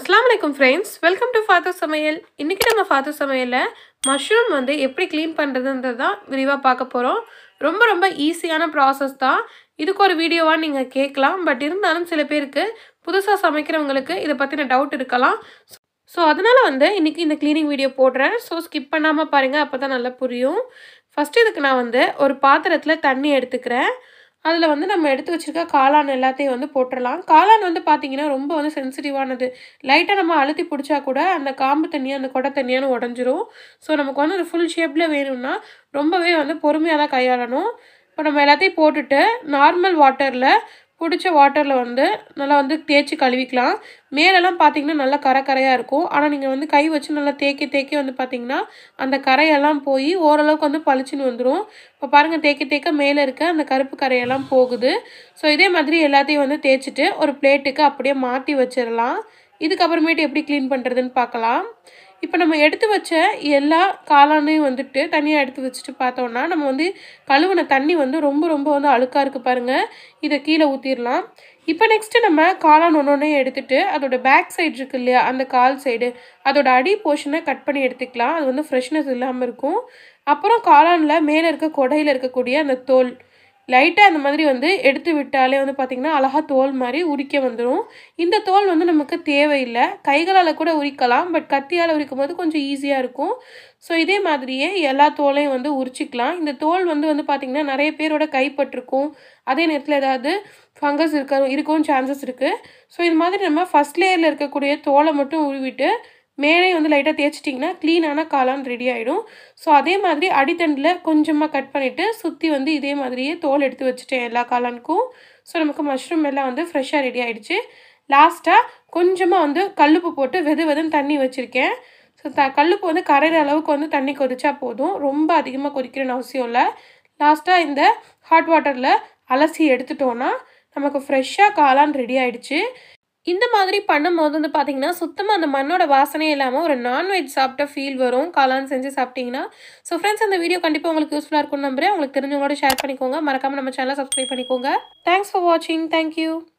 அஸ்லாம் வலைக்கம் friends welcome to father சமையல் இன்றைக்கி நம்ம ஃபாதர் சமையலில் மஷ்ரூம் வந்து எப்படி க்ளீன் பண்ணுறதுன்றது தான் விரிவாக பார்க்க போகிறோம் ரொம்ப ரொம்ப ஈஸியான ப்ராசஸ் தான் இதுக்கு ஒரு வீடியோவாக நீங்கள் கேட்கலாம் பட் இருந்தாலும் சில பேருக்கு புதுசாக சமைக்கிறவங்களுக்கு இதை பற்றின டவுட் இருக்கலாம் ஸோ அதனால் வந்து இன்றைக்கி இந்த க்ளீனிங் வீடியோ போடுறேன் ஸோ ஸ்கிப் பண்ணாமல் பாருங்கள் அப்போ தான் நல்லா புரியும் ஃபஸ்ட்டு இதுக்கு நான் வந்து ஒரு பாத்திரத்தில் தண்ணி எடுத்துக்கிறேன் அதில் வந்து நம்ம எடுத்து வச்சுருக்க காளான் எல்லாத்தையும் வந்து போட்டுடலாம் காளான் வந்து பார்த்திங்கன்னா ரொம்ப வந்து சென்சிட்டிவானது லைட்டாக நம்ம அழுத்தி பிடிச்சா கூட அந்த காம்பு தண்ணியாக அந்த கொடை தண்ணியானு உடஞ்சிரும் ஸோ நமக்கு வந்து ஒரு ஃபுல் ஷேப்பில் வேணும்னா ரொம்பவே வந்து பொறுமையாக தான் கையாளணும் இப்போ நம்ம எல்லாத்தையும் போட்டுட்டு நார்மல் வாட்டரில் பிடிச்ச வாட்டரில் வந்து நல்லா வந்து தேய்ச்சி கழுவிக்கலாம் மேலெல்லாம் பார்த்தீங்கன்னா நல்லா கரை கரையாக இருக்கும் ஆனால் நீங்கள் வந்து கை வச்சு நல்லா தேக்கி தேக்கி வந்து பார்த்தீங்கன்னா அந்த கரையெல்லாம் போய் ஓரளவுக்கு வந்து பளிச்சுன்னு வந்துடும் இப்போ பாருங்கள் தேக்கி தேக்க மேலே இருக்க அந்த கருப்பு கரையெல்லாம் போகுது ஸோ இதே மாதிரி எல்லாத்தையும் வந்து தேய்ச்சிட்டு ஒரு பிளேட்டுக்கு அப்படியே மாற்றி வச்சிடலாம் இதுக்கப்புறமேட்டு எப்படி க்ளீன் பண்ணுறதுன்னு பார்க்கலாம் இப்போ நம்ம எடுத்து வச்ச எல்லா காளானையும் வந்துட்டு தனியாக எடுத்து வச்சுட்டு பார்த்தோன்னா நம்ம வந்து கழுவுன தண்ணி வந்து ரொம்ப ரொம்ப வந்து அழுக்காக இருக்குது பாருங்கள் இதை கீழே ஊற்றிடலாம் இப்போ நெக்ஸ்ட்டு நம்ம காளான் ஒன்று ஒன்றே எடுத்துகிட்டு அதோட பேக் சைடு இருக்கு இல்லையா அந்த கால் சைடு அதோட அடி போர்ஷனை கட் பண்ணி எடுத்துக்கலாம் அது வந்து ஃப்ரெஷ்னஸ் இல்லாமல் இருக்கும் அப்புறம் காளானில் மேலே இருக்க கொடையில் இருக்கக்கூடிய அந்த தோல் லைட்டாக அந்த மாதிரி வந்து எடுத்து விட்டாலே வந்து பார்த்திங்கன்னா அழகாக தோல் மாதிரி உரிக்க வந்துடும் இந்த தோல் வந்து நமக்கு தேவையில்லை கைகளால் கூட உரிக்கலாம் பட் கத்தியால் உரிக்கும் போது கொஞ்சம் ஈஸியாக இருக்கும் ஸோ இதே மாதிரியே எல்லா தோலையும் வந்து உரிச்சிக்கலாம் இந்த தோல் வந்து வந்து பார்த்திங்கன்னா நிறைய பேரோட கைப்பட்டிருக்கும் அதே நேரத்தில் ஏதாவது ஃபங்கஸ் இருக்க இருக்கவும் சான்சஸ் இருக்குது ஸோ இது மாதிரி நம்ம ஃபஸ்ட் லேயரில் இருக்கக்கூடிய தோலை மட்டும் உருவிட்டு மேலே வந்து லைட்டாக தேய்ச்சிட்டிங்கன்னா க்ளீனான காளான் ரெடி ஆகிடும் ஸோ அதே மாதிரி அடித்தண்டில் கொஞ்சமாக கட் பண்ணிவிட்டு சுற்றி வந்து இதே மாதிரியே தோல் எடுத்து வச்சுட்டேன் எல்லா காளானுக்கும் ஸோ நமக்கு மஷ்ரூம் எல்லாம் வந்து ஃப்ரெஷ்ஷாக ரெடி ஆகிடுச்சு லாஸ்ட்டாக கொஞ்சமாக வந்து கல்லுப்பு போட்டு வெது வெதுன்னு தண்ணி வச்சுருக்கேன் ஸோ த கல்லுப்பு வந்து கரையிற அளவுக்கு வந்து தண்ணி கொதிச்சா போதும் ரொம்ப அதிகமாக கொதிக்கணும்னு அவசியம் இல்லை லாஸ்ட்டாக இந்த ஹாட் வாட்டரில் அலசி எடுத்துட்டோன்னா நமக்கு ஃப்ரெஷ்ஷாக காளான் ரெடி ஆகிடுச்சு இந்த மாதிரி பண்ணும்போது வந்து பார்த்தீங்கன்னா சுத்தமாக அந்த மண்ணோட வாசனையே இல்லாமல் ஒரு நான்வெஜ் சாப்பிட்ட ஃபீல் வரும் காளான் செஞ்சு சாப்பிட்டீங்கன்னா ஸோ ஃப்ரெண்ட்ஸ் இந்த வீடியோ கண்டிப்பாக உங்களுக்கு யூஸ்ஃபுல்லாக இருக்கும்னு நம்புறேன் உங்களுக்கு தெரிஞ்சவங்களோட ஷேர் பண்ணிக்கோங்க மறக்காமல் நம்ம சேனலை சப்ஸ்கிரைப் பண்ணிக்கோங்க தேங்க்ஸ் ஃபார் வாட்சிங் தேங்க்யூ